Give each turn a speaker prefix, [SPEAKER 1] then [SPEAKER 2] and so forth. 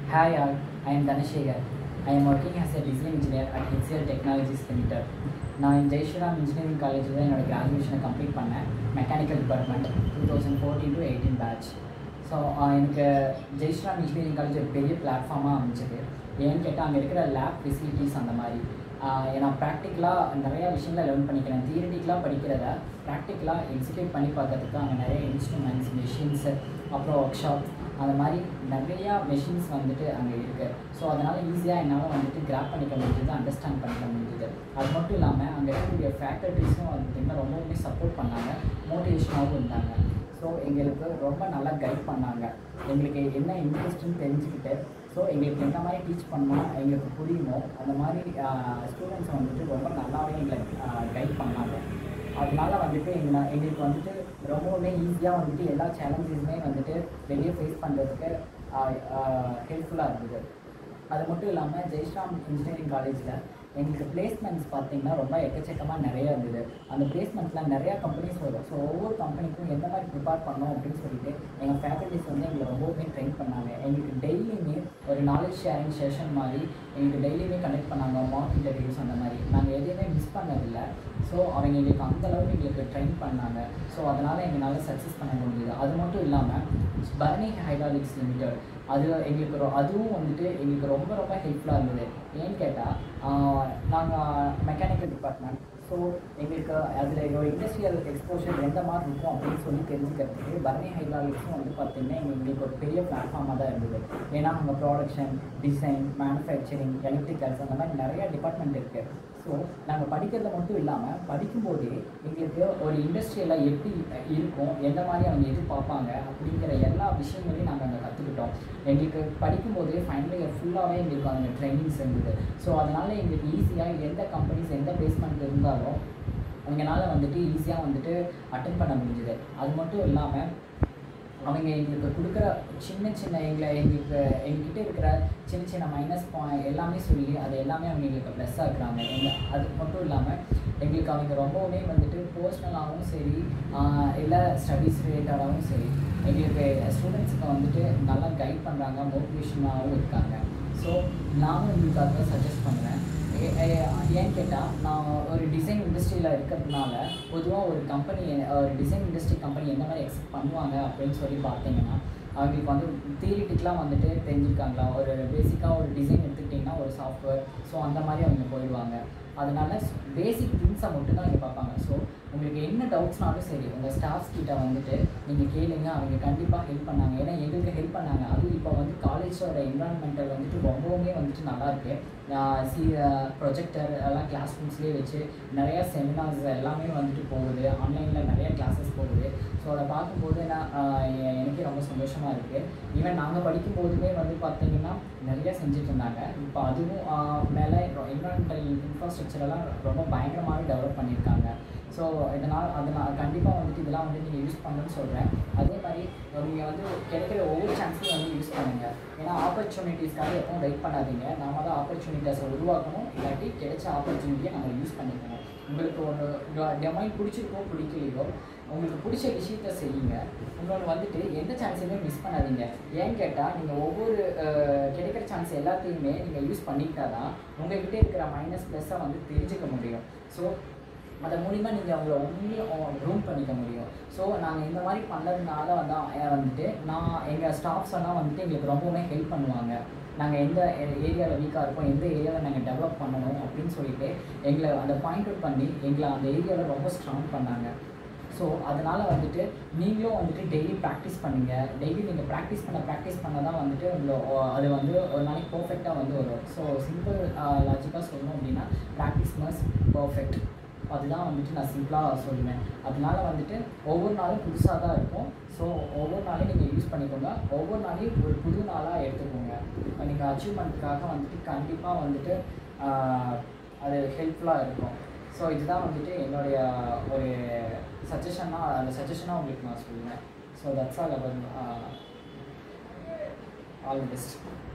[SPEAKER 1] Hi all, I am Dhanashekhar. I am working as a design engineer at HCL Technologies Limited. நான் Jai Shri Ram engineering காலேஜில் தான் என்னோட கிராஜுவேஷனை complete பண்ணேன் mechanical department two thousand fourteen to eighteen batch so எனக்கு Jai Shri Ram engineering college ஒரு பெரிய பிளாட்ஃபார்மாக அமைஞ்சது ஏன்னு கேட்டால் அங்கே இருக்கிற லேப் ஃபெசிலிட்டிஸ் அந்த மாதிரி ஆஹ் நான் ப்ராக்டிக்கலாக நிறையா விஷயங்களை லேர்ன் பண்ணிக்கிறேன் தியரிட்டிக்கலாக படிக்கிறத ப்ராக்டிக்கலாக எக்ஸிக்யூட் பண்ணி பார்க்கறதுக்கு அங்கே நிறைய இன்ஸ்ட்ருமெண்ட்ஸ் மெஷின்ஸு அப்புறம் ஒர்க் ஷாப் அந்த மாதிரி நிறையா மெஷின்ஸ் வந்துட்டு அங்கே இருக்குது ஸோ அதனால் ஈஸியாக என்னால் வந்துட்டு கிராப் பண்ணிக்க முடிஞ்சது அண்டர்ஸ்டாண்ட் பண்ணிக்க முடிஞ்சது அது மட்டும் இல்லாமல் அங்கே இருக்கக்கூடிய ஃபேக்கல்ட்டிஸும் வந்து பார்த்திங்கன்னா ரொம்பவுமே சப்போர்ட் பண்ணாங்க மோட்டிவேஷனாகவும் இருந்தாங்க ஸோ எங்களுக்கு ரொம்ப நல்லா கைட் பண்ணாங்க எங்களுக்கு என்ன இன்ட்ரெஸ்ட்னு தெரிஞ்சுக்கிட்டு ஸோ எங்களுக்கு எந்த மாதிரி டீச் பண்ணால் எங்களுக்கு புரியுமோ அந்த மாதிரி ஸ்டூடெண்ட்ஸ் வந்துட்டு ரொம்ப நல்லாவே எங்களை கைட் பண்ணாங்க அதனால வந்துட்டு எங்களை எங்களுக்கு வந்துட்டு ரொம்பவுமே ஈஸியாக வந்துட்டு எல்லா சேலஞ்சஸுமே வந்துட்டு வெளியே ஃபேஸ் பண்ணுறதுக்கு ஹெல்ப்ஃபுல்லாக இருந்தது அது மட்டும் இல்லாமல் ஜெய்ஸ்ராம் இன்ஜினியரிங் காலேஜில் எங்களுக்கு பிளேஸ்மெண்ட்ஸ் பார்த்தீங்கன்னா ரொம்ப எக்கச்சக்கமாக நிறைய இருந்தது அந்த பிளேஸ்மெண்ட்ஸில் நிறையா கம்பெனிஸ் வரும் ஸோ ஒவ்வொரு கம்பெனிக்கும் எந்த மாதிரி ப்ரிப்பேர் பண்ணோம் அப்படின்னு சொல்லிட்டு எங்கள் ஃபேக்கல்ட்டிஸ் வந்து எங்களை ரொம்பவுமே ட்ரெயின் பண்ணாங்க எங்களுக்கு டெய்லியுமே ஒரு நாலேஜ் ஷேரிங் செஷன் மாதிரி எங்களுக்கு டெய்லியுமே கனெக்ட் பண்ணாங்க மார்க் இன்டர்வியூஸ் அந்த மாதிரி நாங்கள் எதையுமே மிஸ் பண்ணதில்லை ஸோ அவங்க எங்களுக்கு அந்த அளவுக்கு எங்களுக்கு ட்ரெயின் பண்ணாங்க ஸோ அதனால் எங்களால் சக்ஸஸ் பண்ண முடியுது அது மட்டும் இல்லாமல் பரணி ஹைட்ராலிக்ஸ் லிமிடெட் அது எங்களுக்கு ரொ- அதுவும் வந்துட்டு எங்களுக்கு ரொம்ப ரொம்ப ஹெல்ப்ஃபுல்லாக இருந்தது ஏன்னு கேட்டால் நாங்கள் மெக்கானிக்கல் டிபார்ட்மெண்ட் ஸோ எங்களுக்கு அதில் ஒரு இண்டஸ்ட்ரியல் எக்ஸ்போஷர் எந்த மாதிரி இருக்கும் அப்படின்னு சொல்லி தெரிஞ்சுக்கிறதுக்கு பரணி ஹைட்ராலிக்ஸும் வந்து பார்த்திங்கன்னா எங்களுக்கு ஒரு பெரிய பிளாட்ஃபார்மாக தான் இருந்தது ஏன்னா அங்கே ப்ராடக்ஷன் டிசைன் மேனுஃபேக்சரிங் எலக்ட்ரிக்கல்ஸ் அந்த மாதிரி நிறைய டிபார்ட்மெண்ட் இருக்குது ஸோ நாங்கள் படிக்கிறது மட்டும் இல்லாமல் படிக்கும்போதே எங்களுக்கு ஒரு இண்டஸ்ட்ரியலாக எப்படி இருக்கும் எந்த மாதிரி அவங்க எதிர்பார்ப்பாங்க அப்படிங்கிற எல்லா விஷயங்களையும் நாங்கள் அங்கே கற்றுக்கிட்டோம் எங்களுக்கு படிக்கும்போதே ஃபைனல் இயர் ஃபுல்லாகவே எங்களுக்கு அங்கே ட்ரைனிங்ஸ் இருந்தது ஸோ அதனால் எங்களுக்கு ஈஸியாக எந்த கம்பெனிஸ் எந்த பிளேஸ்மெண்ட் இருந்தாலும் அவங்களால வந்துட்டு ஈஸியாக வந்துட்டு அட்டன் பண்ண முடிஞ்சுது அது மட்டும் இல்லாமல் அவங்க எங்களுக்கு கொடுக்குற சின்ன சின்ன எங்களை எங்களுக்கு எங்ககிட்ட இருக்கிற சின்ன சின்ன மைனஸ் பாயிண்ட் எல்லாமே சொல்லி அது எல்லாமே அவங்க எங்களுக்கு ப்ளஸ்ஸாக இருக்கிறாங்க எங்கள் அது மட்டும் இல்லாமல் எங்களுக்கு அவங்க ரொம்பவுமே வந்துட்டு பர்சனலாகவும் சரி இல்லை ஸ்டடீஸ் ரிலேட்டடாகவும் சரி எங்களுக்கு ஸ்டூடெண்ட்ஸுக்கு வந்துட்டு நல்லா கைட் பண்ணுறாங்க மோட்டிவேஷனாகவும் இருக்காங்க ஸோ நானும் உங்களுக்கு அதை சஜஸ்ட் பண்ணுறேன் ஏ- ஏ- ஏன்னு கேட்டால் நான் ஒரு டிசைன் இண்டஸ்ட்ரியில் இருக்கிறதுனால பொதுவாக ஒரு கம்பெனி ஒரு டிசைன் இண்டஸ்ட்ரி கம்பெனி எந்த மாதிரி எக்ஸெப்ட் பண்ணுவாங்க அப்படின்னு சொல்லி பார்த்தீங்கன்னா அவங்களுக்கு வந்து தியரிட்டிக்கெலாம் வந்துட்டு தெரிஞ்சிருக்காங்களா ஒரு பேசிக்காக ஒரு டிசைன் எடுத்துக்கிட்டிங்கன்னா ஒரு சாஃப்ட்வேர் ஸோ அந்த மாதிரி அவங்க போயிடுவாங்க அதனால பேசிக் திங்ஸை மட்டும் தான் அவங்க பார்ப்பாங்க ஸோ உங்களுக்கு என்ன டவுட்ஸ்னாலும் சரி உங்கள் ஸ்டாஃப்ஸ் கிட்ட வந்துட்டு நீங்கள் கேளுங்க அவங்க கண்டிப்பாக ஹெல்ப் பண்ணாங்க ஏன்னா எங்களுக்கு ஹெல்ப் பண்ணாங்க அதுவும் இப்போ வந்து காலேஜோட என்வரான்மெண்டல் வந்துட்டு ரொம்பவுமே வந்துட்டு நல்லா இருக்கு சி ப்ரொஜெக்டர் எல்லாம் கிளாஸ் ரூம்ஸ்லேயே வச்சு நிறையா செமினார்ஸ் எல்லாமே வந்துட்டு போகுது ஆன்லைனில் நிறைய கிளாஸஸ் போகுது ஸோ அதை பார்க்கும்போது நான் ஆஹ் எ- எனக்கே ரொம்ப சந்தோஷமாக இருக்குது ஈவன் நாங்கள் படிக்கும்போதுமே வந்து பார்த்தீங்கன்னா நிறைய செஞ்சுட்டு இருந்தாங்க இப்போ அதுவும் ஆஹ் மேலே என்வரான்மெண்டல் இன்ஃப்ராஸ்ட்ரக்சர் எல்லாம் ரொம்ப பயங்கரமாகவே டெவலப் பண்ணியிருக்காங்க ஸோ இதனால் அதனால் கண்டிப்பாக வந்துட்டு இதெல்லாம் வந்து நீங்கள் யூஸ் பண்ணணும்னு சொல்கிறேன் அதே மாதிரி நீங்கள் வந்து கிடைக்கிற ஒவ்வொரு சான்ஸையும் வந்து யூஸ் பண்ணுங்கள் ஏன்னா ஆப்பர்ச்சுனிட்டிஸ்க்காக எப்பவும் வெயிட் பண்ணாதீங்க நாம தான் ஆப்பர்ச்சுனிட்டிஸை உருவாக்கணும் இல்லாட்டி கிடைச்ச ஆப்பர்ச்சுனிட்டியை நம்ம யூஸ் பண்ணிக்கணும் உங்களுக்கு ஒரு டெமைன் பிடிச்சிருக்கோ பிடிக்கலையோ உங்களுக்கு பிடிச்ச விஷயத்த செய்யுங்க இன்னொன்று வந்துட்டு எந்த சான்ஸையுமே மிஸ் பண்ணாதீங்க ஏன்னு கேட்டால் நீங்கள் ஒவ்வொரு அஹ், கிடைக்கிற சான்ஸ் எல்லாத்தையுமே நீங்கள் யூஸ் பண்ணிக்கிட்டா தான் உங்ககிட்ட இருக்கிற மைனஸ் ப்ளஸ்ஸை வந்து தெரிஞ்சுக்க முடியும் ஸோ அதை மூலிமா நீங்கள் அவங்கள உண்மையும் ரூம் பண்ணிக்க முடியும் ஸோ நாங்கள் இந்த மாதிரி பண்ணதுனால வந்து அஹ் வந்துட்டு நான் எங்கள் ஸ்டாஃப்ஸ் எல்லாம் வந்துட்டு எங்களுக்கு ரொம்பவுமே ஹெல்ப் பண்ணுவாங்க நாங்கள் எந்த ஏரியாவில் வீக்காக இருக்கோம் எந்த ஏரியாவில் நாங்கள் டெவலப் பண்ணணும் அப்படின்னு சொல்லிட்டு எங்களை அந்த பாயிண்ட் அவுட் பண்ணி எங்களை அந்த ஏரியாவில் ரொம்ப ஸ்ட்ராங் பண்ணாங்க ஸோ அதனால் வந்துட்டு நீங்களும் வந்துட்டு டெய்லி ப்ராக்டிஸ் பண்ணுங்க டெய்லி நீங்கள் ப்ராக்டிஸ் பண்ண ப்ராக்டிஸ் பண்ண தான் வந்துட்டு உங்களை அது வந்து ஒரு நாளைக்கு பர்ஃபெக்டாக வந்து வரும் ஸோ சிம்பிள் லாஜிக்காக சொல்லணும் அப்படின்னா ப்ராக்டிஸ் மஸ் பர்ஃபெக்ட் அதுதான் வந்துட்டு நான் சிம்பிளாக சொல்லுவேன் அதனால வந்துட்டு ஒவ்வொரு நாளும் புதுசாக தான் இருக்கும் ஸோ ஒவ்வொரு நாளையும் நீங்கள் யூஸ் பண்ணிக்கோங்க ஒவ்வொரு நாளையும் ஒரு புது நாளாக எடுத்துக்கோங்க நீங்கள் அச்சீவ்மெண்ட்டுக்காக வந்துட்டு கண்டிப்பாக வந்துட்டு ஆஹ், அது ஹெல்ப்ஃபுல்லாக இருக்கும் ஸோ இதுதான் வந்துட்டு என்னுடைய ஒரு சஜஷனாக அந்த சஜஷனாக உங்களுக்கு நான் சொல்லுவேன் ஸோ தட்ஸ் ஆல் அவர் ஆல் தி பெஸ்ட்